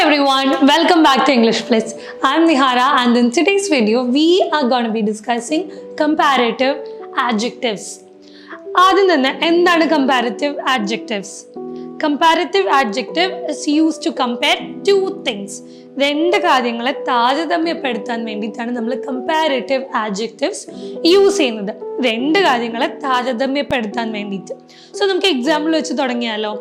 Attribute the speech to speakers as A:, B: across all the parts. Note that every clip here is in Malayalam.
A: everyone, welcome back to English Plus. I'm Nihara and in today's video we are going to be discussing comparative adjectives. ആദ്യം തന്നെ എന്താണ് comparative adjectives comparative adjective is use to compare two things രണ്ട് കാര്യങ്ങളെ താരതമ്യപ്പെടുത്താൻ വേണ്ടിയിട്ടാണ് നമ്മൾ കമ്പാരിറ്റീവ് ആഡ്ജക്റ്റീവ്സ് യൂസ് ചെയ്യുന്നത് രണ്ട് കാര്യങ്ങളെ താരതമ്യപ്പെടുത്താൻ വേണ്ടിയിട്ട് സോ നമുക്ക് എക്സാമ്പിൾ വെച്ച് തുടങ്ങിയാലോ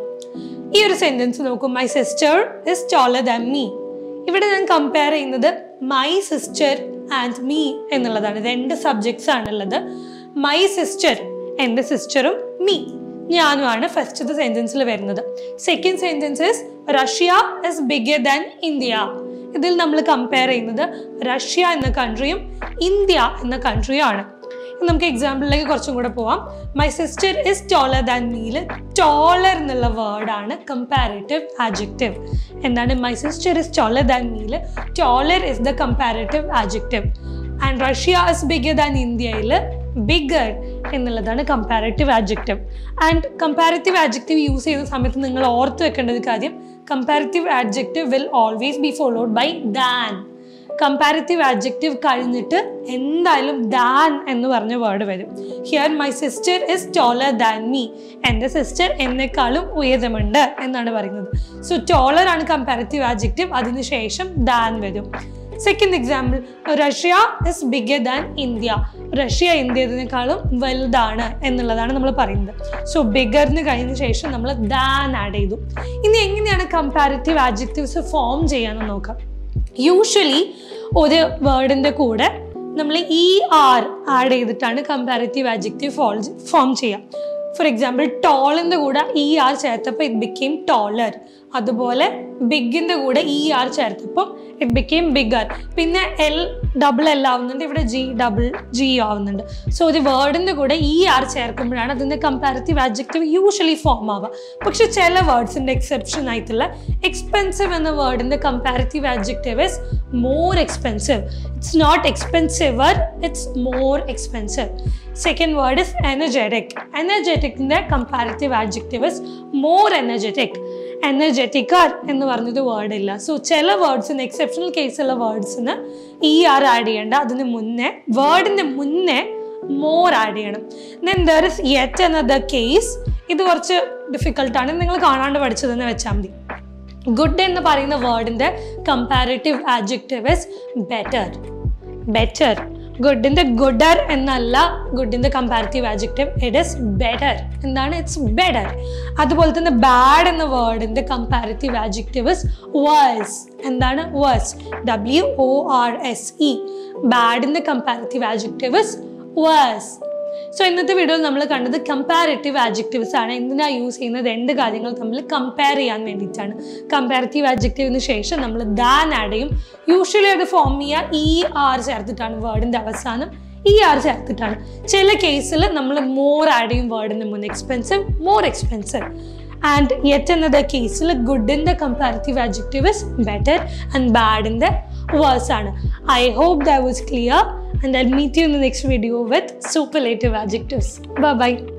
A: ഈ ഒരു സെന്റൻസ് നോക്കൂ my sister is taller than me ഇവിടെ ഞാൻ കമ്പയർ ചെയ്യുന്നത് മൈ സിസ്റ്റർ ആൻഡ് മീ എന്നുള്ളതാണ് രണ്ട് സബ്ജക്ട്സ് ആണുള്ളത് മൈ സിസ്റ്റർ എൻ്റെ സിസ്റ്ററും മീ ഞാനുമാണ് ഫസ്റ്റത്തെ സെന്റൻസിൽ വരുന്നത് second sentence is Russia is bigger than India ഇതിൽ നമ്മൾ കമ്പയർ ചെയ്യുന്നത് റഷ്യ എന്ന കൺട്രിയും ഇന്ത്യ എന്ന കൺട്രിയും ആണ് ഇനി നമുക്ക് എക്സാമ്പിളിലേക്ക് കുറച്ചും കൂടെ പോവാം my sister is taller than മീല് ടോളർ എന്നുള്ള വേർഡാണ് കമ്പാരിറ്റീവ് ആഡ്ജക്റ്റീവ് എന്താണ് my sister is taller than മീല് taller is the comparative adjective and Russia is bigger than ഇന്ത്യയിൽ ബിഗർ എന്നുള്ളതാണ് comparative adjective and comparative adjective use ചെയ്യുന്ന സമയത്ത് നിങ്ങൾ ഓർത്ത് വെക്കേണ്ട ഒരു കാര്യം comparative adjective will always be followed by than comparative adjective കഴിഞ്ഞിട്ട് എന്തായാലും ദാൻ എന്ന് പറഞ്ഞ വേർഡ് വരും here my sister is taller than me എൻ്റെ സിസ്റ്റർ എന്നെക്കാളും ഉയരമുണ്ട് എന്നാണ് പറയുന്നത് സോ ടോളർ ആണ് കമ്പാരിറ്റീവ് ആഡ്ജക്റ്റീവ് അതിനുശേഷം ദാൻ വരും second example Russia is bigger than India Russia ഇന്ത്യതിനേക്കാളും വലുതാണ് എന്നുള്ളതാണ് നമ്മൾ പറയുന്നത് സോ ബിഗറിന് കഴിഞ്ഞ ശേഷം നമ്മൾ ദാൻ ആഡ് ചെയ്തു ഇനി എങ്ങനെയാണ് കമ്പാരിറ്റീവ് ആഡ്ജക്റ്റീവ്സ് ഫോം ചെയ്യാന്ന് നോക്കാം യൂഷ്വലി ഒരു വേർഡിൻ്റെ കൂടെ നമ്മൾ ഇ ആർ ആഡ് ചെയ്തിട്ടാണ് കമ്പാരിറ്റീവ് ആഡ്ജക്റ്റീവ് ഫോൾ ഫോം ചെയ്യുക ഫോർ എക്സാമ്പിൾ ടോളിൻ്റെ കൂടെ ഇ ആർ ചേർത്തപ്പോൾ ഇറ്റ് ബിക്കെയിം ടോളർ അതുപോലെ ബിഗിൻ്റെ കൂടെ ഇ ആർ ചേർത്തപ്പോൾ ഇറ്റ് ബിക്കെയിം ബിഗർ പിന്നെ എൽ ഡബിൾ എൽ ആവുന്നുണ്ട് ഇവിടെ ജി ഡബിൾ ജി ആവുന്നുണ്ട് സോ ഒരു വേർഡിൻ്റെ കൂടെ ഇ ആർ ചേർക്കുമ്പോഴാണ് അതിൻ്റെ കമ്പാരിറ്റീവ് ആഡ്ജക്റ്റീവ് യൂഷ്വലി ഫോം ആവുക പക്ഷെ ചില വേർഡ്സിൻ്റെ എക്സെപ്ഷൻ ആയിട്ടുള്ള എക്സ്പെൻസീവ് എന്ന വേർഡിൻ്റെ comparative adjective is more expensive it's not expensiver it's more expensive second word is energetic എനർജറ്റിക്കിൻ്റെ comparative adjective is more energetic energeticer എന്ന് പറഞ്ഞൊരു വേർഡ് ഇല്ല സോ ചില വേർഡ്സിന് എക്സെപ്ഷണൽ കേസുള്ള വേർഡ്സിന് ഇ ആർ ആഡ് ചെയ്യേണ്ട അതിന് മുന്നേ വേർഡിന് മുന്നേ മോർ ആഡ് ചെയ്യണം ദെൻ ദർ ഇസ് യെറ്റ് എന്നത് കേസ് ഇത് കുറച്ച് ഡിഫിക്കൽട്ടാണ് നിങ്ങൾ കാണാണ്ട് പഠിച്ചതെന്ന് വെച്ചാൽ മതി ഗുഡ് എന്ന് പറയുന്ന വേർഡിൻ്റെ comparative adjective is better better ഗുഡിൻ്റെ ഗുഡർ എന്നല്ല ഗുഡിൻ്റെ comparative adjective it is better എന്താണ് ഇറ്റ്സ് ബെറ്റർ അതുപോലെ തന്നെ ബാഡ് എന്ന വേർഡിൻ്റെ കമ്പാരിറ്റീവ് ആഡ്ജക്റ്റീവ് ഇസ് വേഴ്സ് എന്താണ് worse W O R S E ബാഡിൻ്റെ comparative adjective is worse so ഇന്നത്തെ വീഡിയോയിൽ നമ്മൾ കണ്ടത് കമ്പാരിറ്റീവ് ആഡ്ജക്റ്റീവ്സ് ആണ് എന്തിനാണ് യൂസ് ചെയ്യുന്നത് രണ്ട് കാര്യങ്ങൾ തമ്മിൽ കമ്പയർ ചെയ്യാൻ വേണ്ടിയിട്ടാണ് കമ്പാരിറ്റീവ് ആഡ്ജക്റ്റീവിന് ശേഷം നമ്മൾ ദാൻ ആഡ് ചെയ്യും യൂഷ്വലി അത് ഫോം ചെയ്യുക ഇ ആർ ചേർത്തിട്ടാണ് വേർഡിൻ്റെ അവസാനം ഇ ആർ ചേർത്തിട്ടാണ് ചില കേസിൽ നമ്മൾ മോർ ആഡ് ചെയ്യും വേർഡിന് മുന്നേ expensive more expensive and yet എന്നത് കേസിൽ ഗുഡിൻ്റെ comparative adjective is better and ബാഡിൻ്റെ വേഴ്സ് ആണ് I hope the was clear and I'll meet you in the next video with superlative adjectives. Bye bye.